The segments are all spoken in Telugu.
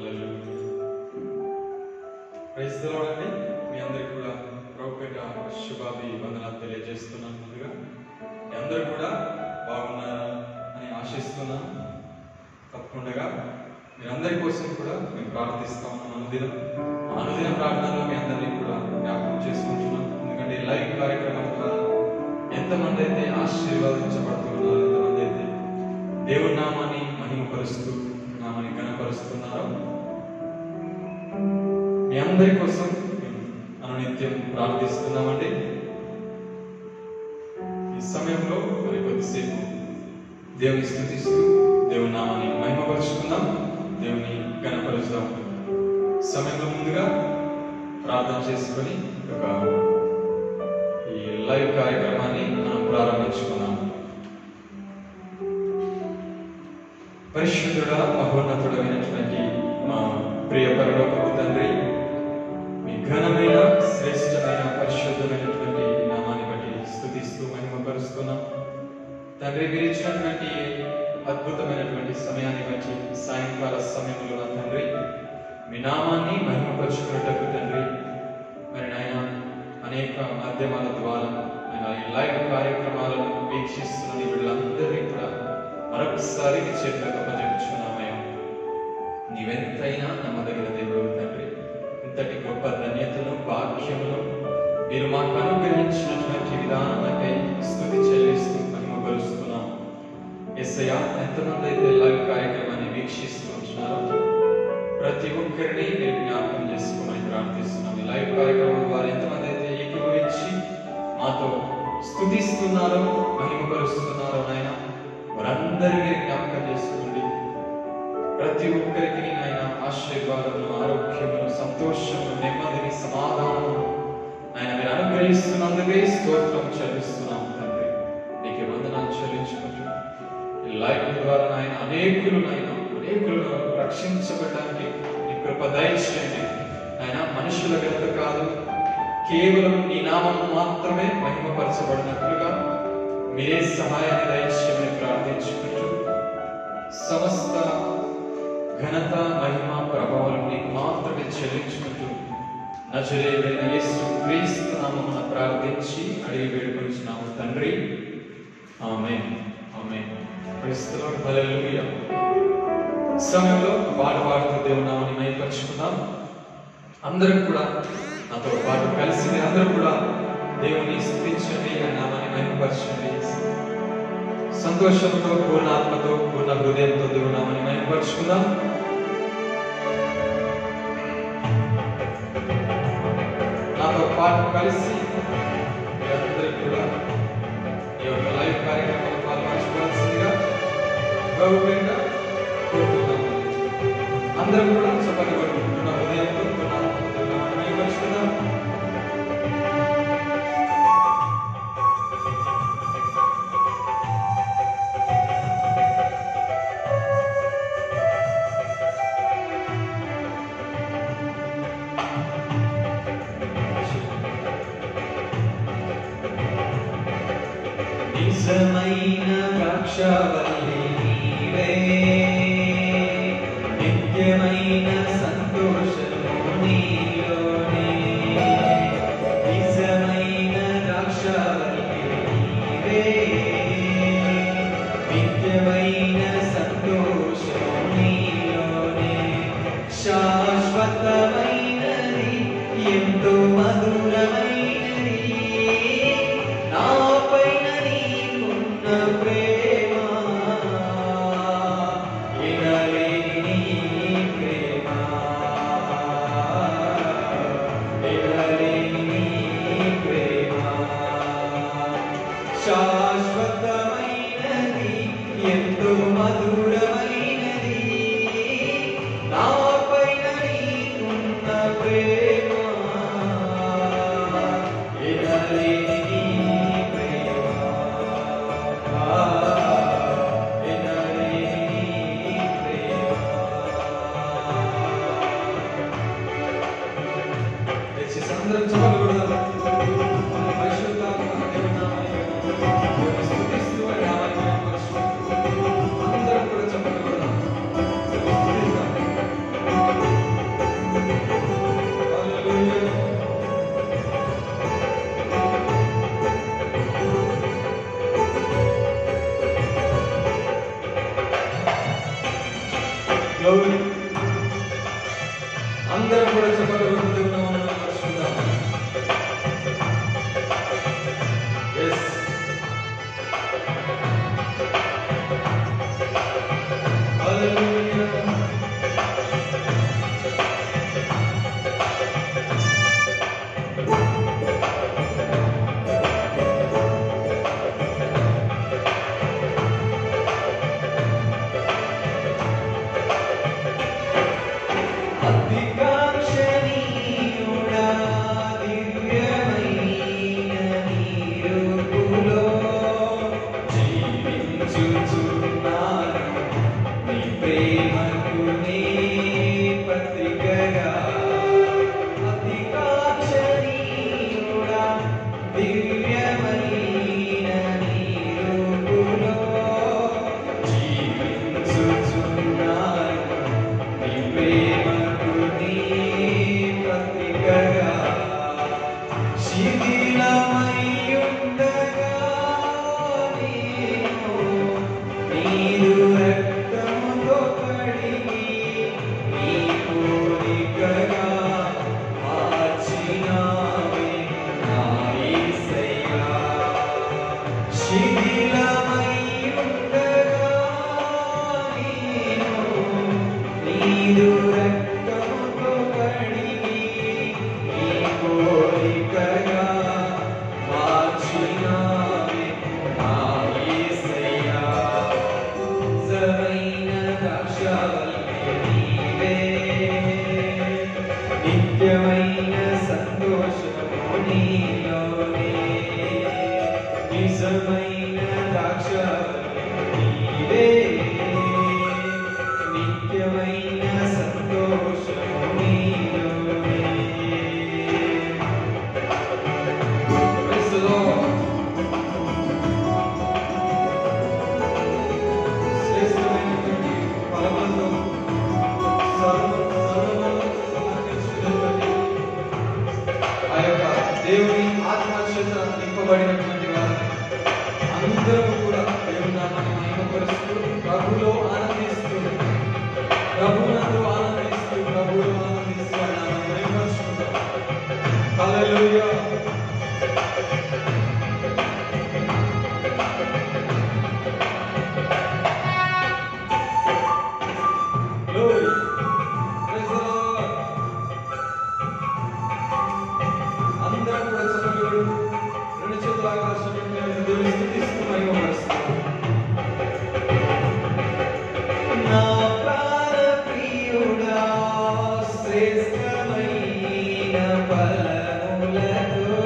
ప్రైజ్ తెలవడండి మీ అందరికి కూడా ప్రభుపేట శుభాభి వందనాలు తెలియజేస్తున్నాను ముందుగా మీ అందరూ కూడా బాగున్నారు అని ఆశిస్తున్నాను తప్పకుండా మీరందరి కోసం కూడా మేము ప్రార్థిస్తా ఉన్నాం అనుదినం ఆ అనుదిన ప్రార్థనలో మీ అందరినీ కూడా జ్ఞాపకం చేసుకుంటున్నాం ఎందుకంటే ఈ లైవ్ కార్యక్రమం ద్వారా ఎంతమంది అయితే ఆశీర్వాదించబడుతున్నారు ఎంతమంది అయితే దేవుడి నామాన్ని మహిమపరుస్తూ నామాన్ని గణపరుస్తున్నారో మీ అందరి కోసం మేము అనునిత్యం ప్రార్థిస్తున్నామండి ఈ సమయంలో మరి కొద్దిసేపు దేవుని స్థుతిస్తూ దేవుని నామాన్ని మహిమపరుచుకుందాం దేవుని గణపరుస్తాం సమయంలో ముందుగా ప్రార్థన చేసుకొని ఒక ఈ లైవ్ కార్యక్రమాన్ని మనం ప్రారంభించుకున్నాం పరిశుద్ధుడ మహోన్నతుడమైనటువంటి మా ప్రియ పరలోకపు తండ్రి మీ ఘనమైన శ్రేష్టమైన పరిశుద్ధమైనటువంటి నామాన్ని బట్టి స్థుతిస్తూ మహిమపరుస్తున్నాం తండ్రి మీరు ఇచ్చినటువంటి అద్భుతమైనటువంటి సమయాన్ని బట్టి సాయంకాల సమయంలో నా తండ్రి మీ నామాన్ని మహిమపరుచుకున్నట్టు తండ్రి మరి నాయన అనేక మాధ్యమాల ద్వారా ఆయన ఈ లైవ్ కార్యక్రమాలను వీక్షిస్తున్న నీ వీళ్ళందరినీ కూడా మరొకసారి నీ చేతులకు అప్పచెప్పుచున్నామయ్యా నీవెంతైనా నమ్మదగిన దేవుడు తండ్రి ఇంతటి గొప్ప ధన్యతను భాగ్యమును మీరు మాకు అనుగ్రహించినటువంటి విధానాలకై స్థుతి చెల్లిస్తూ మహిమపరుస్తున్నాం ఎస్ఐయా ఎంతమంది అయితే లైవ్ కార్యక్రమాన్ని వీక్షిస్తూ ఉంటున్నారో ప్రతి ఒక్కరిని మీరు జ్ఞాపకం చేసుకోమని ప్రార్థిస్తున్నాం ఈ లైవ్ కార్యక్రమం ద్వారా ఎంతమంది అయితే ఏకీభవించి మాతో స్థుతిస్తున్నారో మహిమపరుస్తున్నారో నాయన వారందరూ మీరు జ్ఞాపకం చేసుకోండి ప్రతి ఒక్కరికి నాయన ఆశీర్వాదములు ఆరోగ్యములు సంతోషములు నెమ్మదిని సమాధానము ఆయన మీరు అనుగ్రహిస్తున్నందుకే స్తోత్రం చెల్లిస్తున్నాం తండ్రి నీకు వందనాలు చెల్లించుకుంటూ ఈ లైవ్ ద్వారా నాయన అనేకులు నాయన అనేకులను రక్షించబడడానికి నీ కృప దయచేయండి ఆయన మనుషుల వెనుక కాదు కేవలం నీ నామం మాత్రమే మహిమపరచబడినట్లుగా మీరే సహాయాన్ని దయచేయమని ప్రార్థించుకుంటూ సమస్త ఘనత మహిమ ప్రభావం నీకు మాత్రమే చెల్లించుకుంటూ నజరేయుడైన యేసు క్రీస్తు నామమున ప్రార్థించి అడిగి వేడుకొనిచున్నాము తండ్రి ఆమె ఆమె క్రీస్తులో హల్లెలూయా సమయంలో పాట పాడుతూ దేవుని నామాన్ని మైపరుచుకుందాం అందరూ కూడా నాతో పాటు కలిసి మీరు అందరూ కూడా దేవుని స్థుతించండి ఆ నామాన్ని మహిమపరచండి సంతోషంతో పూర్ణ ఆత్మతో పూర్ణ హృదయంతో దేవుని నామాన్ని మహిమపరుచుకుందాం నాతో పాటు కలిసి మీరందరూ కూడా ఈ యొక్క లైవ్ కార్యక్రమంలో పాల్పంచుకోవాల్సిందిగా గౌరవంగా కోరుతున్నాము అందరం కూడా చెప్పని పడుకుంటున్న హృదయంతో పూర్ణ ఆత్మతో దేవుని నామాన్ని మహిమపరుచుకుందాం నిజమైన ద్రాక్షవల్లి నీవే నిత్యమైన సంతోషము నీలోనే నిజమైన ద్రాక్షవల్లి నీవే నిత్యమైన సంతోషము నీలోనే శాశ్వతమైనది ఎంతో మధురమైనది నాపైన నీకున్న ప్రేమ ఎనలేని నీ ప్రేమ ఎనలేని నీ ప్రేమ శాశ్వతమైనది ఎంతో మధురమైనది నాపైన నీకున్న ప్రేమ ఎనలేని నీ ప్రేమ ఆ, ఎనలేని నీ ప్రేమ దయచేసి అందరం చప్పట్లు కొడదాం. పరిశుద్ధాత్మ దేవుని నామాన్ని దేవుని స్తుతిస్తూ ఆయన నామాన్ని మహిమపరుచుకుంటూ అందరం కూడా చప్పట్లు Glory. అందరం కూడా చెప్పలు కొడుతూ ఉన్నామని నడుచుకుందాం ఎస్ హల్లెలూయా అధికాక్షణీయుడా దివ్యమైన నీ రూపులో జీవించుచున్నాను నీ ప్రేమకు నీ పత్రికగా అధికాక్షణీయుడా దివ్యమైన నీ రూపులో జీవించుచున్నాను నీ ప్రేమకు నీ పత్రికగా శిథిలమయ్యుండగా నేను నీరు రక్తముతో కడిగి నీ కోరికగా మార్చినావే నా యేసయ్యా. శిథిలమయ్యుండగా నేను నీరు రక్తముతో కడిగి నీ కోరికగా మార్చినావే నా యేసయ్యా. నిజమైన ద్రాక్షావల్లి నీవే. నిత్యమైన సంతోషము నీలోనే. నిజమైన ద్రాక్షావల్లి నీవే. నిత్యమైన సంతోషము నీలోనే. Praise the Lord. శ్రేష్టమైనటువంటి ఫలములతో సర్వ- సర్వమును సమర్పించుకున్నటువంటి ఆ యొక్క దేవుని ఆత్మచేత నింపబడినటువంటి వారు అందరూ కూడా దేవుని నామాన్ని మహిమపరుస్తూ ప్రభులో ఆనందిస్తూ ప్రభునందు ఆనందిస్తూ ప్రభులో ఆనందిస్తూ ఆయన నామాన్ని మహిమపరుచుకుంటాం హల్లెలూయా Glory. Praise the Lord. అందరం కూడా చప్పట్లు రెండు చేతుల ఆకాశం వైపు దేవుని స్తుతిస్తూ మహిమపరుస్తున్నాం. నా ప్రాణప్రియుడా శ్రేష్టమైన ఫలములతో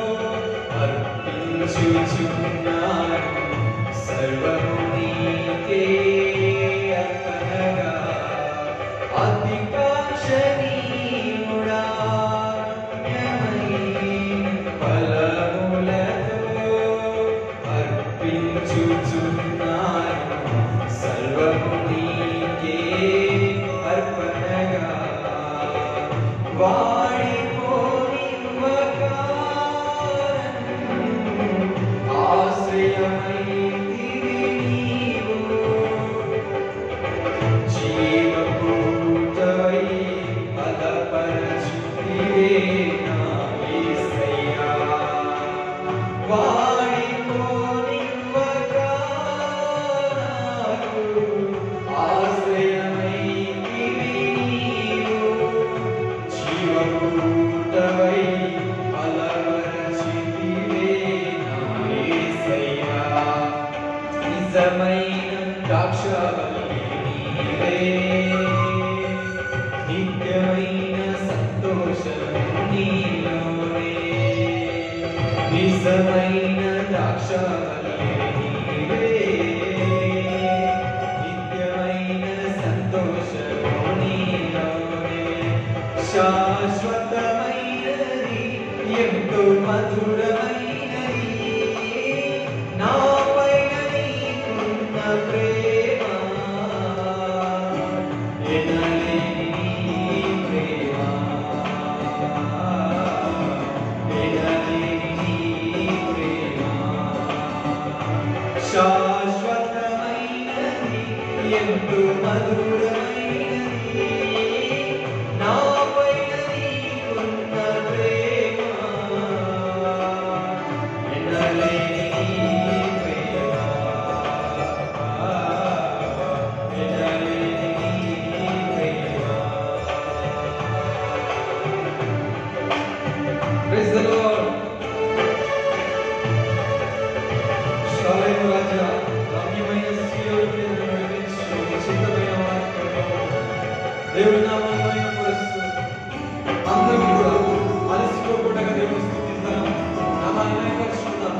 అర్పించుచున్నాను సర్వము నీకే అర్పణగా అధికాక్షణీయుడా న్యాయమైన ఫలములతో అర్పించుచున్నాను సర్వము నీకే అర్పణగా వాడిపోనివ్వక ఆశ్రయమైతివి నీవు జీవభూతవై బలపరచుతివే నా యేసయ్యా. వాడిపోనివ్వక నాకు ఆశ్రయమైతివి నీవు. జీవభూతవై బలపరచుతివే నా యేసయ్యా. నిజమైన ద్రాక్షవల్లి నీవే నిత్యమైన సంతోషము నీలోనే నిజమైన ద్రాక్షవల్లి నీవే నిత్యమైన సంతోషము నీలోనే శాశ్వతమైనది ఎంతో మధురమైనది నా పైన నీకున్న ప్రేమ ఎనలేని నీ ప్రేమ ఎనలేని నీ ప్రేమ శాశ్వతమైనది ఎంతో మధురమైనది దేవుని నామాన్ని మహిమపరుస్తూ అందరం కూడా అలసిపోకుండా దేవుని స్థుతిద్దాం నామాన్ని మహిమపరుచుకుందాం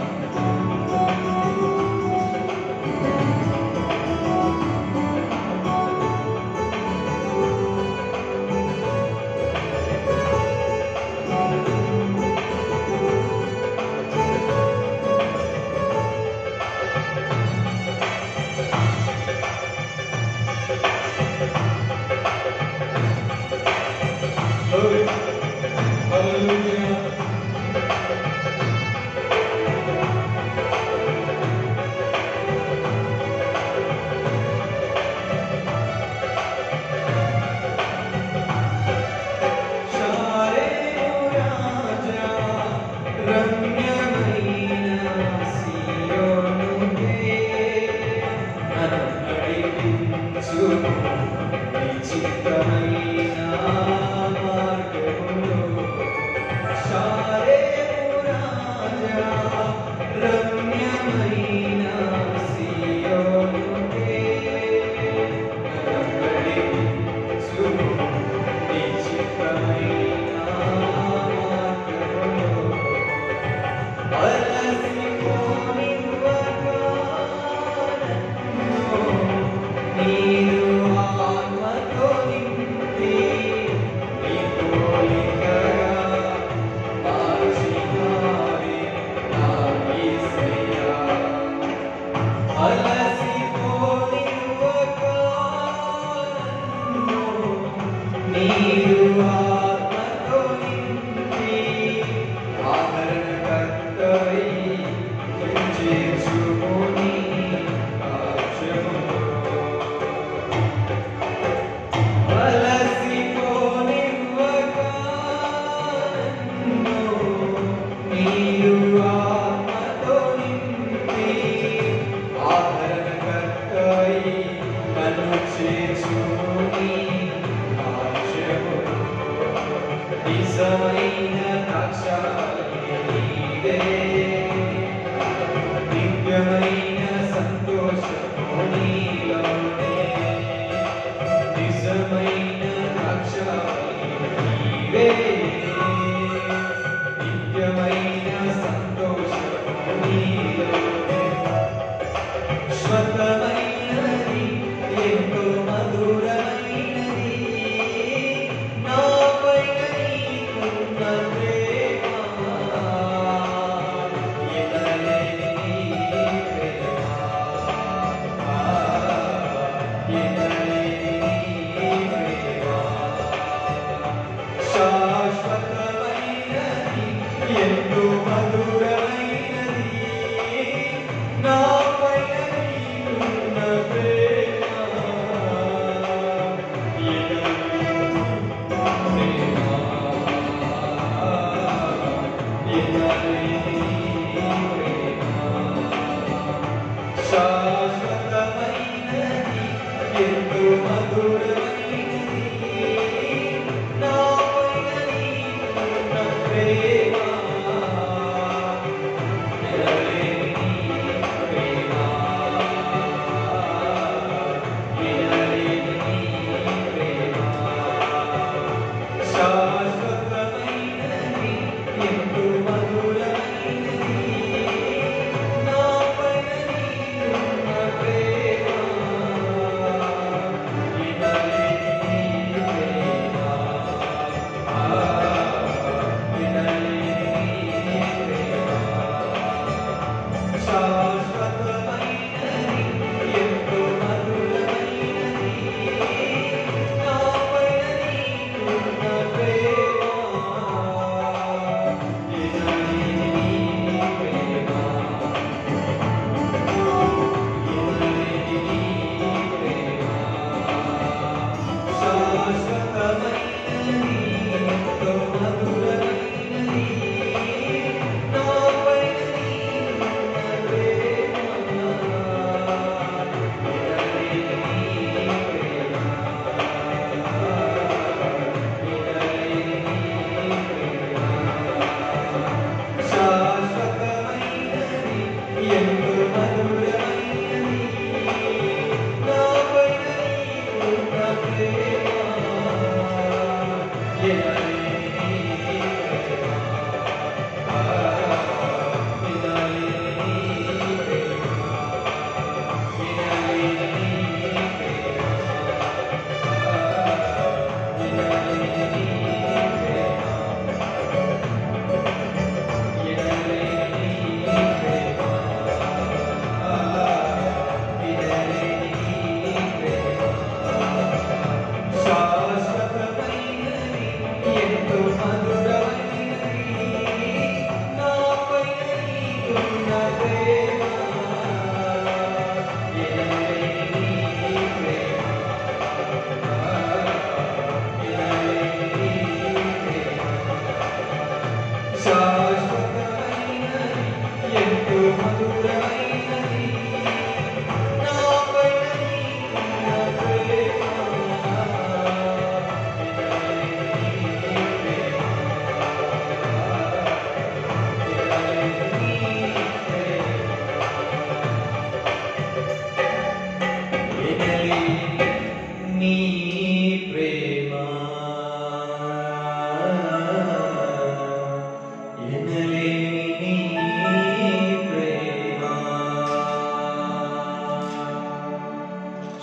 Glory. Hallelujah. నీరు ఆత్మతో నింపి ఆదరణకర్తవై చేర్చుకొని కాక్షములో అలసిపోనివ్వక నన్ను నీరు ఆత్మతో నింపి ఆదరణకర్తవై నన్ను చేర్చుకొని కాక్షములో నిజమైన ద్రాక్షావల్లి నీవే. దివ్యమైన సంతోషము నీలోనే. నిజమైన ద్రాక్షావల్లి నీవే. దివ్యమైన సంతోషము నీలోనే. శ్వతమైనది ఎంతో మధురమైనది నాపైన నీకున్న ప్రేమ ఎనలేని నీ ప్రేమ ఎనలేని నీ ప్రేమ శాశ్వతమైనది ఎంతో మధురమైనది నాపైన నీకున్న ప్రేమ ఎనలేని ప్రేమ ఎనలేని ప్రేమ శాశ్వతమైనది ఎంతో మధురమైనది నాపైన నీకున్న ప్రేమ ఎనలేని ప్రేమ ఎనలేని ప్రేమ శాశ్వతమైనది ఎంతో మధురమైనది నాపైన నీకున్న ప్రేమ ఎనలేని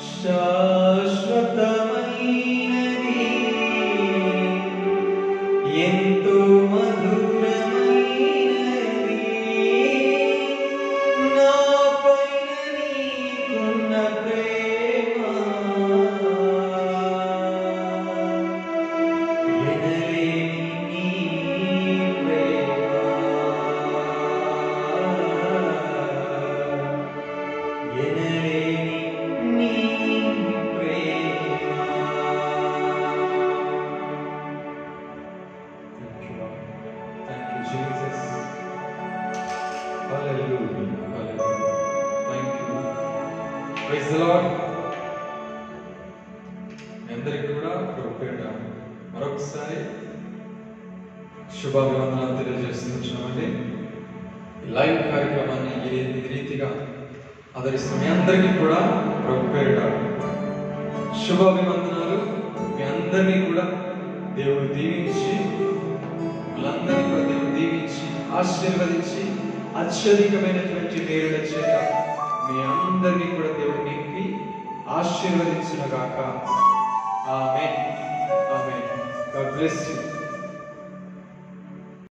శాశ్వతమైనది ఎంతో మధురమైనది నాపైన నీకున్న ప్రేమ ఎనలేని నీ ప్రేమ ఎనలేని నీ ప్రేమ Thank you, Lord. Thank you, Jesus. Hallelujah. Hallelujah. Thank you. Praise the Lord. మీ అందరికీ కూడా ప్రభు పేరిట మరొకసారి శుభాభివందనాలు తెలియజేస్తున్నామండి ఈ లైవ్ కార్యక్రమాన్ని ఈ రీ- ఈ రీతిగా ఆదరిస్తున్న మీ అందరికీ కూడా ప్రభు పేరిట శుభాభివందనాలు మీ అందరినీ కూడా దేవుడు దీవించి వాళ్ళందరినీ కూడా దేవుడు దీవించి ఆశీర్వదించి అత్యధికమైనటువంటి మేలుల చేత మీ అందరినీ కూడా దేవుడు నింపి ఆశీర్వదించిన గాక ఆమె ఆమె God bless you.